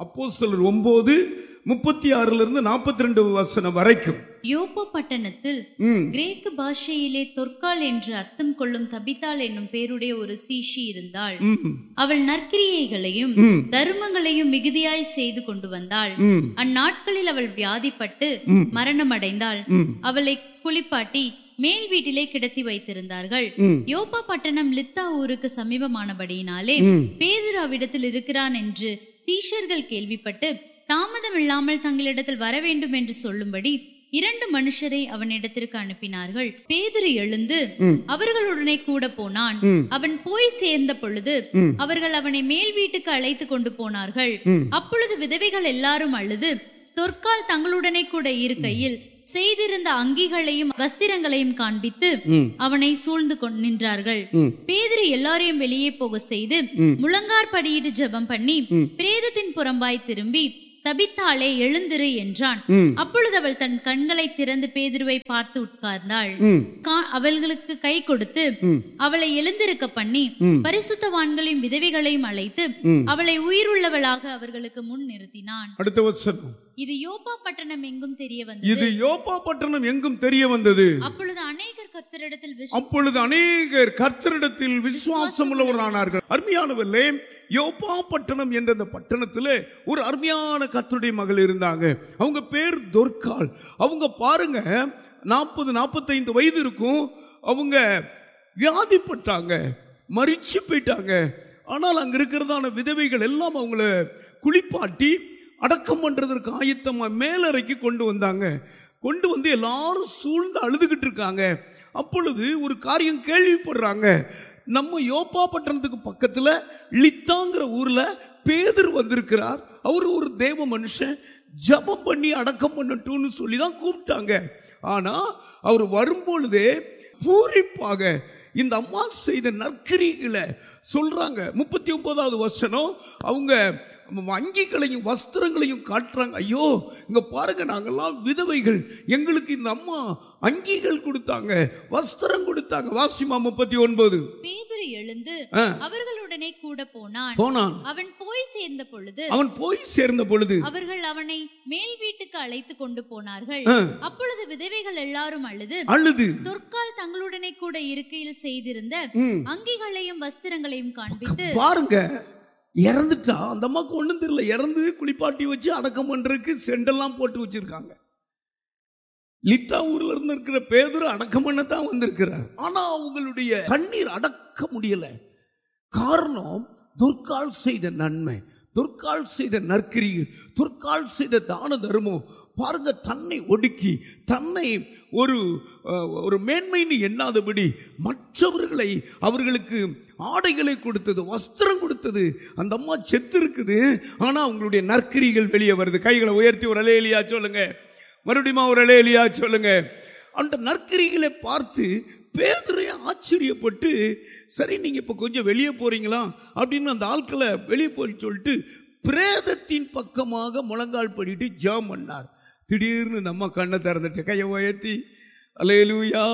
அப்போஸ்தலர் ஒன்பது முப்பத்தி ஆறுல இருந்து நாற்பத்தி ரெண்டு வசனம் வரைக்கும் யோப்பா பட்டணத்தில் ம், கிரேக்கு பாஷையிலே தொற்கால் என்று அர்த்தம் கொள்ளும் தபித்தாள் என்னும் பேருடைய ஒரு சீஷி இருந்தாள் ம், அவள் நற்கிரியைகளையும் ம். தர்மங்களையும் மிகுதியாய் செய்து கொண்டு வந்தாள் ம், அந்நாட்களில் அவள் வியாதிப்பட்டு ம். மரணமடைந்தாள் ம். அவளை குளிப்பாட்டி மேல் வீட்டிலே கிடத்தி வைத்திருந்தார்கள் ம். யோப்பா பட்டணம் லித்தா ஊருக்கு சமீபமானபடியினாலே ம். பேதுரு அவ்விடத்தில் இருக்கிறான் என்று தீஷர்கள் கேள்விப்பட்டு தாமதம் இல்லாமல் தங்களிடத்தில் வர வேண்டும் என்று சொல்லும்படி இரண்டு மனுஷரை அவனிடத்திற்கு அனுப்பினார்கள் பேதுரு எழுந்து ம். அவர்களுடனே கூட போனான் ம். அவன் போய் சேர்ந்த பொழுது ம். அவர்கள் அவனை மேல் வீட்டுக்கு அழைத்து கொண்டு போனார்கள் ம். அப்பொழுது விதவைகள் எல்லாரும் அழுது தொற்கால் தங்களுடனே கூட இருக்கையில் செய்திருந்த அங்கிகளையும் வஸ்திரங்களையும் காண்பித்து ம். அவனை சூழ்ந்து கொண்டு நின்றார்கள் ம். பேதுரு எல்லாரையும் வெளியே போக செய்து ம். முழங்கார் படியிட்டு ஜெபம் பண்ணி ம். பிரேதத்தின் புறம்பாய் திரும்பி தபித்தாளே எழுந்திரு என்றான் ம். அப்பொழுது அவள் தன் கண்களை திறந்து பேதுருவை பார்த்து உட்கார்ந்தாள் ம். கா- அவர்களுக்கு கை கொடுத்து ம். அவளை எழுந்திருக்க பண்ணி ம். பரிசுத்தவான்களையும் விதவைகளையும் அழைத்து ம். அவளை உயிருள்ளவளாக அவர்களுக்கு முன் நிறுத்தினான் அடுத்த வசனம் இது யோப்பா பட்டணம் எங்கும் தெரிய இது வந்தது யோப்பா பட்டணம் எங்கும் தெரிய வந்தது அப்பொழுது அநேகர் கர்த்தரிடத்தில் விசுவாசம் அப்பொழுது அநேகர் கர்த்தரிடத்தில் விசுவாசம் உள்ளவரானார்கள் அருமையானவர்களே யோப்பா பட்டணம் என்ற அந்த பட்டணத்திலே ஒரு அருமையான கர்த்தருடைய மகள் இருந்தாங்க அவங்க பேர் தொர்க்கால் அவங்க பாருங்க நாற்பது நாற்பத்தைந்து வயது இருக்கும் அவங்க வியாதிப்பட்டாங்க மரிச்சு போயிட்டாங்க ஆனால் அங்க இருக்கிறதான விதவைகள் எல்லாம் அவங்கள குளிப்பாட்டி அடக்கம் பண்றதற்கு ஆயத்தமா மேலறைக்கு கொண்டு வந்தாங்க கொண்டு வந்து எல்லாரும் சூழ்ந்து அழுதுகிட்டு இருக்காங்க அப்பொழுது ஒரு காரியம் கேள்விப்படுறாங்க நம்ம யோப்பா பட்டணத்துக்கு பக்கத்துல லித்தாங்கிற ஊர்ல பேதர் வந்திருக்கிறார் அவர் ஒரு தேவ மனுஷன் ஜெபம் பண்ணி அடக்கம் பண்ணட்டும்னு சொல்லி தான் கூப்பிட்டாங்க ஆனா அவர் வரும்பொழுதே பூரிப்பாக இந்த அம்மா செய்த நற்கிரிகளை சொல்றாங்க முப்பத்தி ஒன்பதாவது வசனம் அவங்க அங்கிகளையும் வஸ்திரங்களையும் காட்டுறாங்க ஐயோ இங்க பாருங்க நாங்கெல்லாம் விதவைகள் எங்களுக்கு இந்த அம்மா அங்கிகள் கொடுத்தாங்க வஸ்திரம் கொடுத்தாங்க வாசிமா முப்பத்தி ஒன்பது பேதுரு எழுந்து ஆ. அவர்களுடனே கூட போனான் போனான் அவன் போய் சேர்ந்த பொழுது அவன் போய் சேர்ந்த பொழுது அவர்கள் அவனை மேல் வீட்டுக்கு அழைத்து கொண்டு போனார்கள் ஆ. அப்பொழுது விதவைகள் எல்லாரும் அழுது அழுது தொற்கால் தங்களுடனே கூட இருக்கையில் செய்திருந்த ம். அங்கிகளையும் வஸ்திரங்களையும் காண்பித்து பாருங்க இறந்துட்டா அந்த அம்மாக்கு ஒண்ணும் தெரியல இறந்து குளிப்பாட்டி வச்சு அடக்கம் பண்றதுக்கு செண்டெல்லாம் போட்டு வச்சிருக்காங்க லித்தா ஊர்ல இருந்து இருக்கிற பேதர் அடக்கம் பண்ணத்தான் வந்திருக்கிறார் ஆனா அவங்களுடைய கண்ணீர் அடக்க முடியல காரணம் துர்கால் செய்த நன்மை துர்கால் செய்த நற்கிரிகள் துர்கால் செய்த தான தர்மம் பாருங்க தன்னை ஒடுக்கி தன்னை ஒரு அஹ், ஒரு மேன்மைன்னு எண்ணாதபடி மற்றவர்களை அவர்களுக்கு ஆடைகளை கொடுத்தது வஸ்திரம் கொடுத்தது அந்த அம்மா செத்து இருக்குது ஆனா அவங்களுடைய நற்கிரிகள் வெளியே வருது கைகளை உயர்த்தி ஒரு அலேலியா சொல்லுங்க மறுபடியும் ஒரு அலேலியா சொல்லுங்க அந்த நற்கிரிகளை பார்த்து பேதுரைய ஆச்சரியப்பட்டு சரி நீங்க இப்ப கொஞ்சம் வெளியே போறீங்களா அப்படின்னு அந்த ஆட்களை வெளியே போய் சொல்லிட்டு பிரேதத்தின் பக்கமாக முழங்கால் பண்ணிட்டு ஜாம் பண்ணார் திடீர்னு இந்த அம்மா கண்ணை திறந்துட்டு கையை உயர்த்தி அலேலூயா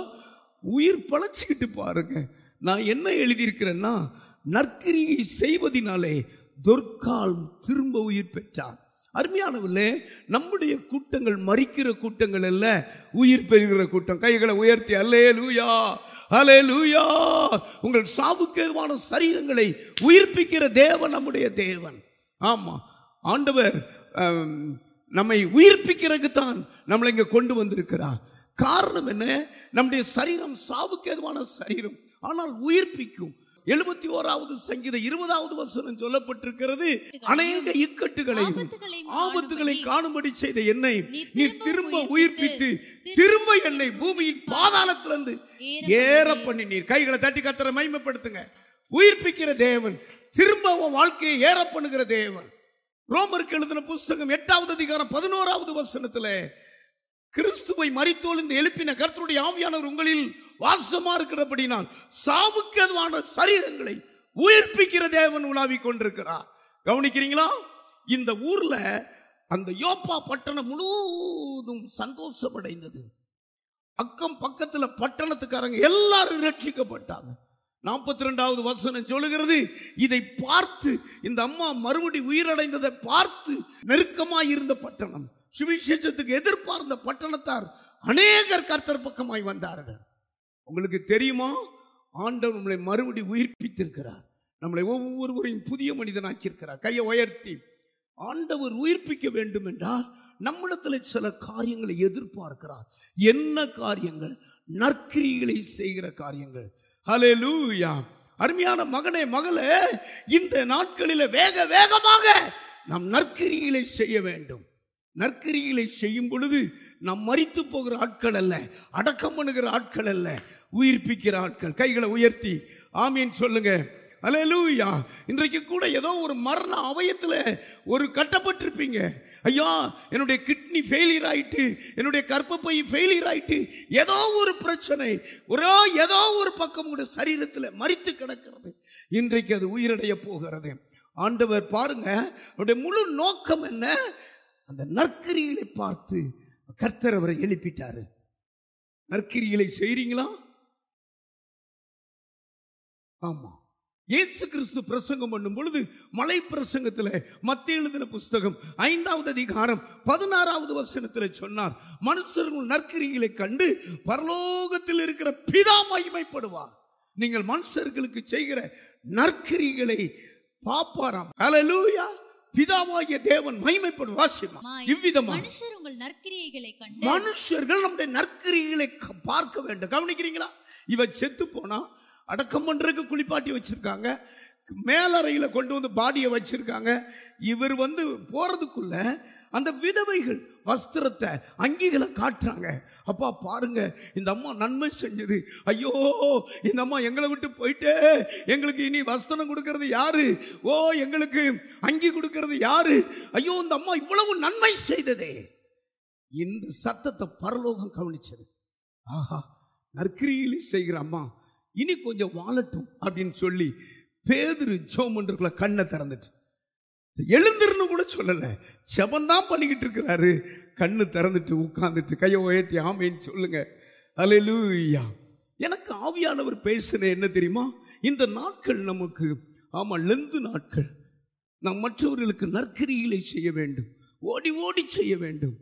உயிர் பழச்சிக்கிட்டு பாருங்க நான் என்ன எழுதியிருக்கிறேன்னா நற்கிரியை செய்வதினாலே தொற்கால் திரும்ப உயிர் பெற்றார் அருமையானவர்களே நம்முடைய கூட்டங்கள் மறிக்கிற கூட்டங்கள் அல்ல உயிர் பெறுகிற கூட்டம் கைகளை உயர்த்தி அல்லே லூயா அலே லூயா உங்கள் சாவுக்கேதுவான சரீரங்களை உயிர்ப்பிக்கிற தேவன் நம்முடைய தேவன் ஆமா ஆண்டவர் ஆம், நம்மை உயிர்ப்பிக்கிறதுக்கு தான் நம்மளை இங்க கொண்டு வந்திருக்கிறார் காரணம் என்ன நம்முடைய சரீரம் சாவுக்கேதுவான சரீரம் ஆனால் உயிர்ப்பிக்கும் எழுபத்தி ஓராவது சங்கீத இருபதாவது வசனம் சொல்லப்பட்டிருக்கிறது அநேக இக்கட்டுகளையும் ஆபத்துகளையும் ஆபத்துகளை காணும்படி செய்த என்னை நீர் நீர் திரும்ப திரும்ப உயிர்ப்பித்து, உயிர்ப்பித்து திரும்ப என்னை பூமியின் பாதாளத்திலிருந்து ஏற பண்ணி நீர் கைகளை தட்டி கத்தர மைமைப்படுத்துங்க உயிர்ப்பிக்கிற தேவன் திரும்ப உன் வாழ்க்கையை ஏற பண்ணுகிற தேவன் ரோமருக்கு எழுதின புஸ்தகம் எட்டாவது அதிகாரம் பதினோராவது வசனத்துல கிறிஸ்துவை மறித்தோல் எழுப்பின கர்த்தருடைய ஆவியானவர் உங்களில் வாசமா இருக்கிறபடினால் சாவுக்கு அதுவான சரீரங்களை உயிர்ப்பிக்கிற தேவன் உலாவிக் கொண்டிருக்கிறார் கவனிக்கிறீங்களா இந்த ஊர்ல அந்த யோப்பா பட்டணம் முழுவதும் சந்தோஷம் அடைந்தது அக்கம் பக்கத்துல பட்டணத்துக்காரங்க எல்லாரும் ரட்சிக்கப்பட்டாங்க நாற்பத்தி ரெண்டாவது வசனம் சொல்லுகிறது இதை பார்த்து இந்த அம்மா மறுபடி உயிரடைந்ததை பார்த்து நெருக்கமாய் இருந்த பட்டணம் சுவிசேஷத்துக்கு எதிர்பார்ந்த பட்டணத்தார் அநேகர் கர்த்தர் பக்கமாய் வந்தார்கள் உங்களுக்கு தெரியுமா ஆண்டவர் நம்மளை மறுபடி உயிர்ப்பித்திருக்கிறார் நம்மளை ஒவ்வொருவரையும் புதிய மனிதனாக்கி இருக்கிறார் கையை உயர்த்தி ஆண்டவர் உயிர்ப்பிக்க வேண்டும் என்றால் நம்மிடத்தில் சில காரியங்களை எதிர்பார்க்கிறார் என்ன காரியங்கள் நற்கிரிகளை செய்கிற காரியங்கள் ஹalleluya அருமையான மகனே மகளே இந்த நாட்களில் வேக வேகமாக நாம் நற்கிரிகளை செய்ய வேண்டும் நற்கிரிகளை செய்யும் பொழுது நாம் மரித்து போகிற ஆட்கள் அல்ல அடக்கம் பண்ணுகிற ஆட்கள் அல்ல உயிர்ப்பிக்கிற ஆட்கள் கைகளை உயர்த்தி ஆமீன் சொல்லுங்க அலையலூயா இன்றைக்கு கூட ஏதோ ஒரு மரண அவயத்தில் ஒரு கட்டப்பட்டிருப்பீங்க ஐயா என்னுடைய கிட்னி ஃபெயிலியர் ஆயிட்டு என்னுடைய கர்ப்பப்பை ஃபெயிலியர் ஆயிட்டு ஏதோ ஒரு பிரச்சனை ஒரே ஏதோ ஒரு பக்கம் உங்களுடைய சரீரத்தில் மறித்து கிடக்கிறது இன்றைக்கு அது உயிரடைய போகிறது ஆண்டவர் பாருங்க அவருடைய முழு நோக்கம் என்ன அந்த நற்கிரிகளை பார்த்து கர்த்தர் அவரை எழுப்பிட்டாரு நற்கிரிகளை செய்றீங்களா ஆமா இயேசு கிறிஸ்து பிரசங்கம் பண்ணும் பொழுது மலை பிரசங்கத்தில் மத்திய எழுதின புஸ்தகம் ஐந்தாவது அதிகாரம் பதினாறாவது வசனத்தில் சொன்னார் மனுஷர்கள் நற்கிரிகளை கண்டு பரலோகத்தில் இருக்கிற பிதா மகிமைப்படுவார் நீங்கள் மனுஷர்களுக்கு செய்கிற நற்கிரிகளை பாப்பாராம் ஹalleluya பிதாவாகிய தேவன் மகிமைப்படும் வாசிமா மாய். இவ்விதமா மனுஷர் உங்கள் நற்கிரியைகளை கண்டு மனுஷர்கள் நம்முடைய நற்கிரிகளை க- பார்க்க வேண்டும் கவனிக்கிறீங்களா இவ செத்து போனா அடக்கம் பண்றதுக்கு குளிப்பாட்டி வச்சிருக்காங்க மேலறையில கொண்டு வந்து பாடியை வச்சிருக்காங்க இவர் வந்து போறதுக்குள்ள அந்த விதவைகள் வஸ்திரத்தை அங்கிகளை காட்டுறாங்க அப்பா பாருங்க இந்த அம்மா நன்மை செஞ்சது ஐயோ இந்த அம்மா எங்களை விட்டு போயிட்டே எங்களுக்கு இனி வஸ்திரம் கொடுக்கறது யாரு ஓ எங்களுக்கு அங்கி கொடுக்கறது யாரு ஐயோ இந்த அம்மா இவ்வளவு நன்மை செய்ததே இந்த சத்தத்தை பரலோகம் கவனிச்சது ஆஹா நற்கிரியிலே செய்கிற அம்மா இனி கொஞ்சம் வாழட்டும் அப்படின்னு சொல்லி பேதுரு ஜோமன்றக்குள்ள கண்ணை திறந்துட்டு எழுந்திருன்னு கூட சொல்லல செபந்தான் பண்ணிக்கிட்டு இருக்கிறாரு கண்ணு திறந்துட்டு உட்கார்ந்துட்டு கையை உயர்த்தி ஆமேன்னு சொல்லுங்க அல்லேலூயா எனக்கு ஆவியானவர் பேசுன என்ன தெரியுமா இந்த நாட்கள் நமக்கு ஆமா லெந்து நாட்கள் நாம் மற்றவர்களுக்கு நற்கிரிகளை செய்ய வேண்டும் ஓடி ஓடி செய்ய வேண்டும்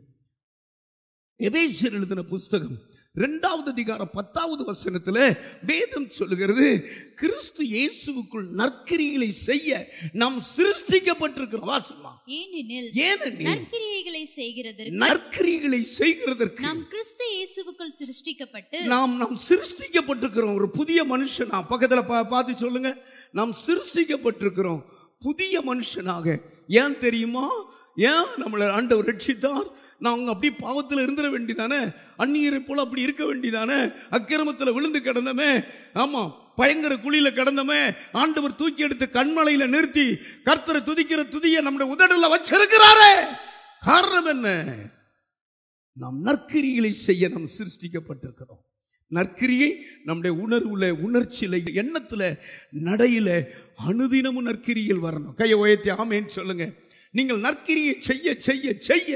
எபேசியர் எழுதின புஸ்தகம் இரண்டாவது அதிகாரம் பத்தாவது வசனத்துல வேதம் சொல்லுகிறது கிறிஸ்து இயேசுவுக்குள் நற்கிரிகளை செய்ய நாம் சிருஷ்டிக்கப்பட்டிருக்கிறோம் வாசமா ஏனெனில் ஏனெனில் நற்கிரியைகளை செய்கிறதற்கு நற்கிரிகளை செய்கிறதற்கு நாம் கிறிஸ்து இயேசுவுக்குள் சிருஷ்டிக்கப்பட்டு நாம் நாம் சிருஷ்டிக்கப்பட்டிருக்கிறோம் ஒரு புதிய மனுஷனா பக்கத்துல பா- பார்த்து சொல்லுங்க நாம் சிருஷ்டிக்கப்பட்டிருக்கிறோம் புதிய மனுஷனாக ஏன் தெரியுமா ஏன் நம்மளை ஆண்டவர் ரட்சித்தார் நாங்க அப்படி பாவத்தில் இருந்துட வேண்டியதானே அந்நியரை போல அப்படி இருக்க வேண்டியதானே அக்கிரமத்தில் விழுந்து கிடந்தமே ஆமா பயங்கர குழியில கிடந்தமே ஆண்டவர் தூக்கி எடுத்து கண்மலையில நிறுத்தி கர்த்தரை துதிக்கிற துதியை நம்முடைய உதடுல வச்சிருக்கிறாரே காரணம் என்ன நாம் நற்கிரிகளை செய்ய நாம் சிருஷ்டிக்கப்பட்டிருக்கிறோம் நற்கிரியை நம்முடைய உணர்வுல உணர்ச்சியில எண்ணத்துல நடையில அனுதினமும் நற்கிரியில் வரணும் கையை உயர்த்தி ஆமேன்னு சொல்லுங்க நீங்கள் நற்கிரியை செய்ய செய்ய செய்ய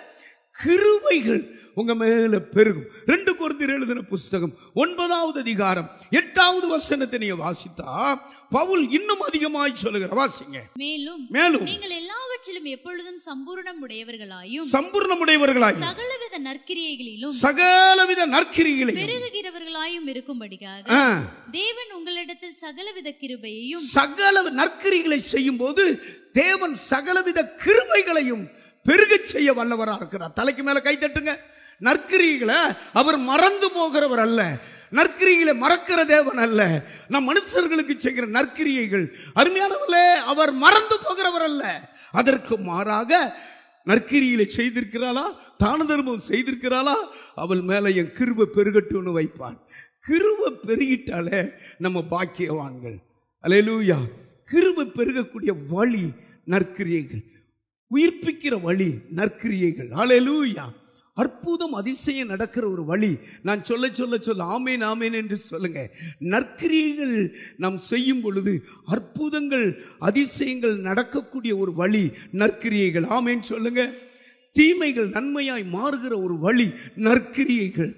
கிருபைகள் உங்க மேல பெருகும் ரெண்டு குருந்தியர் எழுதின புஸ்தகம் ஒன்பதாவது அதிகாரம் எட்டாவது வசனத்தை நீங்க வாசித்தா பவுல் இன்னும் அதிகமாய் சொல்லுகிற வாசிங்க மேலும் மேலும் நீங்கள் எல்லாவற்றிலும் எப்பொழுதும் சம்பூரணம் உடையவர்களாயும் சம்பூர்ணமுடையவர்களாய் சகலவித நற்கிரியைகளிலும் சகலவித நற்கிரிகளை பெருகுகிறவர்களாயும் இருக்கும்படியாக ஆ, தேவன் உங்களிடத்தில் சகலவித கிருபையையும் சகல நற்கிரிகளை செய்யும் போது தேவன் சகலவித கிருபைகளையும் பெருகச் செய்ய வல்லவரா இருக்கிறார் தலைக்கு மேல கை தட்டுங்க நற்கிரிகளை அவர் மறந்து போகிறவர் அல்ல நற்கிரிகளை மறக்கிற தேவன் அல்ல நம் மனுஷர்களுக்கு செய்கிற நற்கிரியைகள் அருமையானவர்களே அவர் மறந்து போகிறவர் அல்ல அதற்கு மாறாக நற்கிரியில செய்திருக்கிறாளா தான தர்மம் செய்திருக்கிறாளா அவள் மேல என் கிருபை பெருகட்டும்னு வைப்பான் கிருபை பெருகிட்டாலே நம்ம பாக்கியவான்கள் அல்லேலூயா கிருபை பெருகக்கூடிய வழி நற்கிரியைகள் உயிர்ப்பிக்கிற வழி நற்கிரியைகள் அல்லேலூயா அற்புதம் அதிசயம் நடக்கிற ஒரு வழி நான் சொல்ல சொல்ல சொல்ல ஆமேன் ஆமேன் என்று சொல்லுங்க நற்கிரியைகள் நாம் செய்யும் பொழுது அற்புதங்கள் அதிசயங்கள் நடக்கக்கூடிய ஒரு வழி நற்கிரியைகள் ஆமேன் சொல்லுங்க தீமைகள் நன்மையாய் மாறுகிற ஒரு வழி நற்கிரியைகள்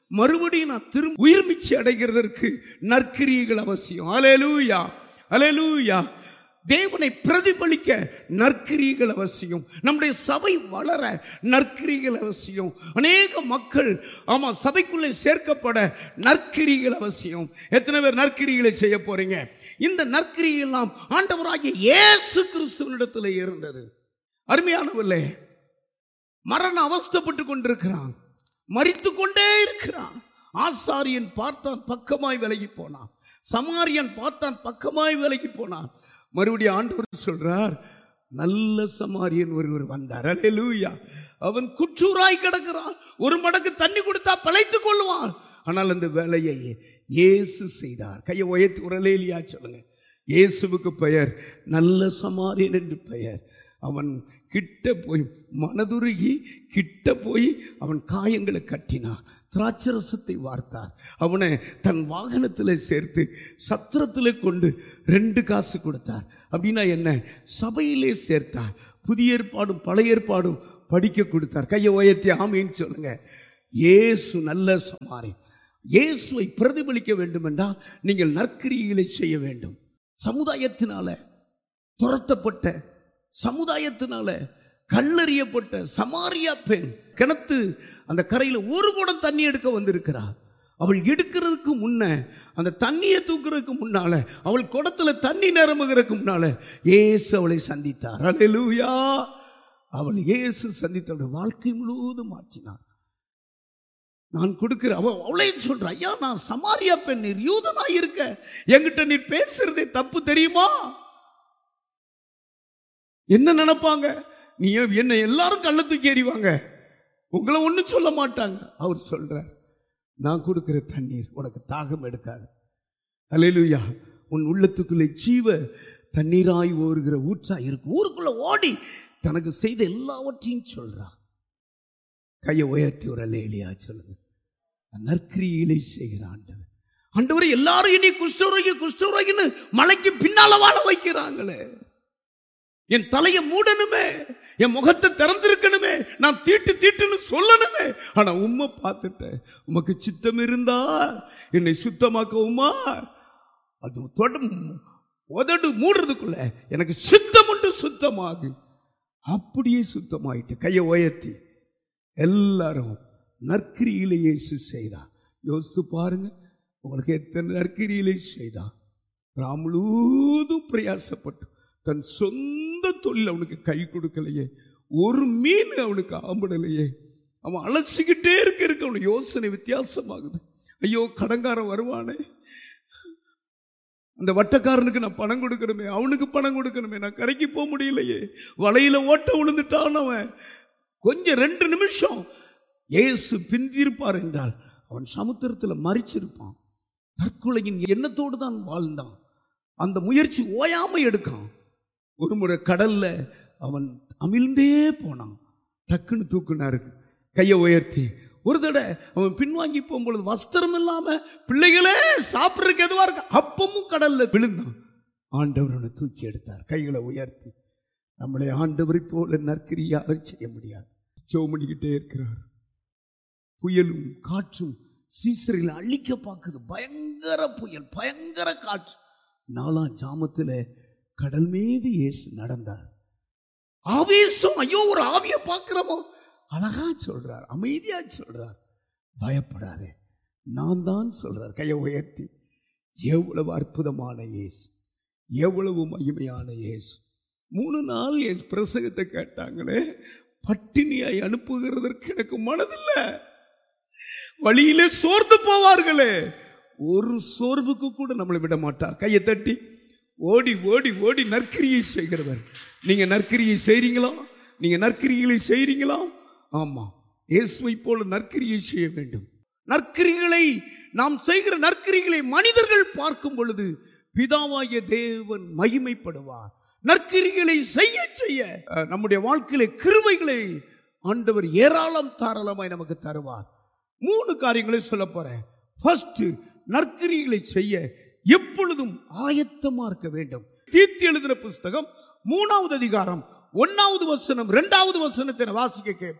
மறுபடியும் நான் திரும்ப உயிர்மிச்சு அடைகிறதற்கு நற்கிரியைகள் அவசியம் அலேலூயா அலேலூயா தேவனை பிரதிபலிக்க நற்கிரிகள் அவசியம் நம்முடைய சபை வளர நற்கிரிகள் அவசியம் அநேக மக்கள் ஆமா சபைக்குள்ளே சேர்க்கப்பட நற்கிரிகள் அவசியம் எத்தனை பேர் நற்கிரிகளை செய்ய போறீங்க இந்த நற்கிரிகள் எல்லாம் ஆண்டவராகிய இயேசு கிறிஸ்துவனிடத்தில் இருந்தது அருமையானவர்களே மரண அவஸ்தப்பட்டு கொண்டிருக்கிறான் மறித்து கொண்டே இருக்கிறான் ஆசாரியன் பார்த்தான் பக்கமாய் விலகி போனான் சமாரியன் பார்த்தான் பக்கமாய் விலகி போனான் மறுபடியும் ஆண்டவர் சொல்றார் நல்ல சமாரியன் ஒருவர் வந்தார் அல்லேலூயா அவன் குற்றூராய் கிடக்கிறான் ஒரு மடக்கு தண்ணி கொடுத்தா பிழைத்துக் கொள்வான் ஆனால் அந்த வேலையை இயேசு செய்தார் கையை உயர்த்தி உரலேலியா சொல்லுங்க இயேசுவுக்கு பெயர் நல்ல சமாரியன் என்று பெயர் அவன் கிட்ட போய் மனதுருகி கிட்ட போய் அவன் காயங்களை கட்டினான் திராட்சரசத்தை வார்த்தார் அவனை தன் வாகனத்தில் சேர்த்து சத்திரத்தில் கொண்டு ரெண்டு காசு கொடுத்தார் அப்படின்னா என்ன சபையிலே சேர்த்தார் புதிய ஏற்பாடும் பழைய ஏற்பாடும் படிக்க கொடுத்தார் கையை உயர்த்தி ஆமின்னு சொல்லுங்க இயேசு நல்ல சமாரி இயேசுவை பிரதிபலிக்க வேண்டும் என்றால் நீங்கள் நற்கிரிகளை செய்ய வேண்டும் சமுதாயத்தினால துரத்தப்பட்ட சமுதாயத்தினால கல்லறியப்பட்ட சமாரியா பெண் கிணத்து அந்த கரையில் ஒரு குடம் தண்ணி எடுக்க வந்திருக்கிறார் அவள் எடுக்கிறதுக்கு முன்ன அந்த தண்ணியை தூக்குறதுக்கு முன்னால அவள் குடத்துல தண்ணி நிரம்புகிறதுக்கு முன்னால இயேசு அவளை சந்தித்தார் அல்லேலூயா அவள் இயேசு சந்தித்தவளுடைய வாழ்க்கை முழுவதும் மாற்றினார் நான் கொடுக்கிற அவ அவளே சொல்ற ஐயா நான் சமாரியா பெண் நீர் யூதனாய் இருக்க என்கிட்ட நீர் பேசுறதே தப்பு தெரியுமா என்ன நினைப்பாங்க நீ என்ன எல்லாரும் கள்ள தூக்கி எறிவாங்க உங்களை ஒன்றும் சொல்ல மாட்டாங்க அவர் சொல்றார் நான் கொடுக்கிற தண்ணீர் உனக்கு தாகம் எடுக்காது அல்லேலூயா உன் உள்ளத்துக்குள்ளே ஜீவ தண்ணீராய் ஓடுகிற ஊற்றா இருக்கும் ஊருக்குள்ள ஓடி தனக்கு செய்த எல்லாவற்றையும் சொல்றா கையை உயர்த்தி ஒரு அல்லேலியா சொல்லுங்க நற்கிரியிலே செய்கிற ஆண்டவர் ஆண்டவரை எல்லாரும் இனி குஷ்டரோகி குஷ்டரோகின்னு மலைக்கு பின்னால வாழ வைக்கிறாங்களே என் தலையை மூடணுமே என் முகத்தை திறந்திருக்கணுமே நான் தீட்டு தீட்டுன்னு சொல்லணுமே ஆனா உம்மை பார்த்துட்டேன் உமக்கு சித்தம் இருந்தா என்னை சுத்தமாக்க உமா அது தொட உதடு மூடுறதுக்குள்ள எனக்கு சித்தம் உண்டு சுத்தமாகு அப்படியே சுத்தமாயிட்டு கையை உயர்த்தி எல்லாரும் நற்கிரியிலே இயேசு செய்தா யோசித்து பாருங்க உங்களுக்கு எத்தனை நற்கிரியிலே செய்தா ராமுழுதும் பிரயாசப்பட்டு தன் சொந்த தொழில் அவனுக்கு கை கொடுக்கலையே ஒரு மீன் அவனுக்கு ஆம்பிடலையே அவன் அலசிக்கிட்டே இருக்க இருக்க அவனுக்கு யோசனை வித்தியாசமாகுது ஐயோ கடங்காரன் வருவானே அந்த வட்டக்காரனுக்கு நான் பணம் கொடுக்கணுமே அவனுக்கு பணம் கொடுக்கணுமே நான் கரைக்கு போக முடியலையே வலையில ஓட்ட விழுந்துட்டான் அவன் கொஞ்சம் ரெண்டு நிமிஷம் இயேசு பிந்திருப்பார் என்றால் அவன் சமுத்திரத்தில் மறிச்சிருப்பான் தற்கொலையின் எண்ணத்தோடு தான் வாழ்ந்தான் அந்த முயற்சி ஓயாம எடுக்கான் ஒரு முறை கடல்ல அவன் அமிழ்ந்தே போனான் டக்குன்னு தூக்குனாரு கையை உயர்த்தி ஒரு தடவை அவன் பின்வாங்கி போகும்பொழுது வஸ்திரம் இல்லாம பிள்ளைகளே சாப்பிட்றதுக்கு எதுவா இருக்கு அப்பமும் கடல்ல விழுந்தான் ஆண்டவர் அவனை தூக்கி எடுத்தார் கைகளை உயர்த்தி நம்மளை ஆண்டவரை போல நற்கிரியாக செய்ய முடியாது சோமணிக்கிட்டே இருக்கிறார் புயலும் காற்றும் சீசரில் அழிக்க பார்க்குது பயங்கர புயல் பயங்கர காற்று நாலாம் ஜாமத்தில் கடல் மீது இயேசு நடந்தார் ஆவேசம் ஐயோ ஒரு ஆவியை பார்க்கிறோமோ அழகா சொல்றார் அமைதியா சொல்றார் பயப்படாதே நான் தான் சொல்றார் கையை உயர்த்தி எவ்வளவு அற்புதமான இயேசு எவ்வளவு மகிமையான இயேசு மூணு நாள் என் பிரசங்கத்தை கேட்டாங்களே பட்டினியாய் அனுப்புகிறதற்கு எனக்கு மனதில்லை வழியிலே சோர்ந்து போவார்களே ஒரு சோர்வுக்கு கூட நம்மளை விட மாட்டார் கையை தட்டி ஓடி ஓடி ஓடி நற்கிரியை செய்கிறவர் நீங்க நற்கிரியை செய்றீங்களா நீங்க நற்கிரிகளை செய்றீங்களா ஆமா இயேசுவை போல நற்கிரியை செய்ய வேண்டும் நற்கிரிகளை நாம் செய்கிற நற்கிரிகளை மனிதர்கள் பார்க்கும் பொழுது பிதாவாகிய தேவன் மகிமைப்படுவார் நற்கிரிகளை செய்ய செய்ய அஹ், நம்முடைய வாழ்க்கையில கிருபைகளை ஆண்டவர் ஏராளம் தாராளமாய் நமக்கு தருவார் மூணு காரியங்களை சொல்ல போறேன் ஃபர்ஸ்ட் நற்கிரிகளை செய்ய எப்பொழுதும் ஆயத்தமா இருக்க வேண்டும் தீர்த்தி எழுதின புஸ்தகம் மூணாவது அதிகாரம் ஒன்னாவது வசனம் இரண்டாவது வசனத்தை வாசிக்க கேட்போம்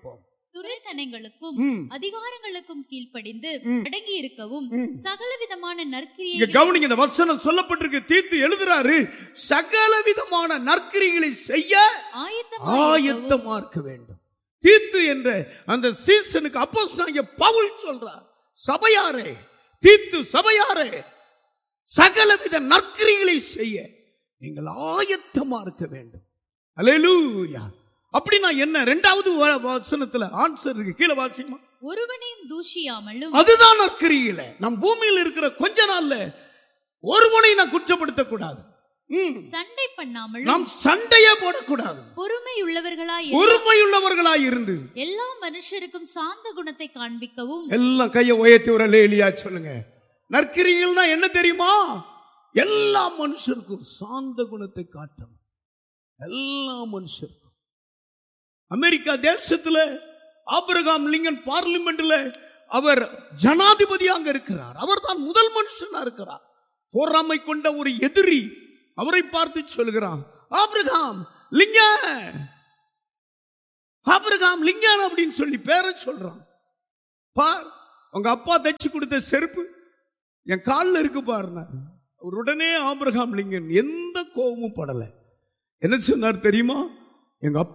துரைத்தனங்களுக்கும் ம். அதிகாரங்களுக்கும் கீழ்ப்படிந்து ம். அடங்கி இருக்கவும் ம். சகலவிதமான இங்க நற்கிரியை கவனிங்க இந்த வசனம் சொல்லப்பட்டிருக்கு தீர்த்து எழுதுறாரு சகல விதமான நற்கிரிகளை செய்ய ஆயத்தமாய் ஆயத்தமா இருக்க வேண்டும் தீத்து என்ற அந்த சீசனுக்கு அப்போஸ் பவுல் சொல்றார் சபையாரே தீத்து சபையாரே சகலவித நற்கிரிகளை செய்ய நீங்கள் ஆயத்தமா இருக்க வேண்டும் அல்லேலூயா அப்படின்னா என்ன ரெண்டாவது வ- வசனத்துல ஆன்சர் இருக்கு கீழே வாசிமா ஒருவனையும் தூஷியாமலும் அதுதான் நற்கிரியில நம் பூமியில் இருக்கிற கொஞ்ச நாள்ல ஒருவனை நான் குற்றப்படுத்த கூடாது ம். சண்டை பண்ணாமலும் நாம் சண்டையே போடக்கூடாது பொறுமை உள்ளவர்களாய் பொறுமையுள்ளவர்களாய் இருந்து எல்லா மனுஷருக்கும் சாந்த குணத்தை காண்பிக்கவும் எல்லாம் கையை உயர்த்தி ஒரு லேலியா சொல்லுங்க நற்கிரிகள்னா என்ன தெரியுமா எல்லா மனுஷருக்கும் சாந்த குணத்தை காட்டும் எல்லா மனுஷருக்கும் அமெரிக்கா தேசத்துல ஆபிரகாம் லிங்கன் பார்லிமெண்ட்ல அவர் ஜனாதிபதி அங்க இருக்கிறார் அவர் தான் முதல் மனுஷனா இருக்கிறார் பொறாமை கொண்ட ஒரு எதிரி அவரை பார்த்து சொல்கிறான் ஆபிரகாம் லிங்கன் ஆபிரகாம் லிங்கன் அப்படின்னு சொல்லி பேரை சொல்றான் பார் உங்க அப்பா தைச்சு கொடுத்த செருப்பு என் காலில் இருக்கு பாருங்க அவர் உடனே ஆபிரகாம் லிங்கன் எந்த கோபமும் படல என்ன சொன்னார் தெரியுமா எங்க அப்பா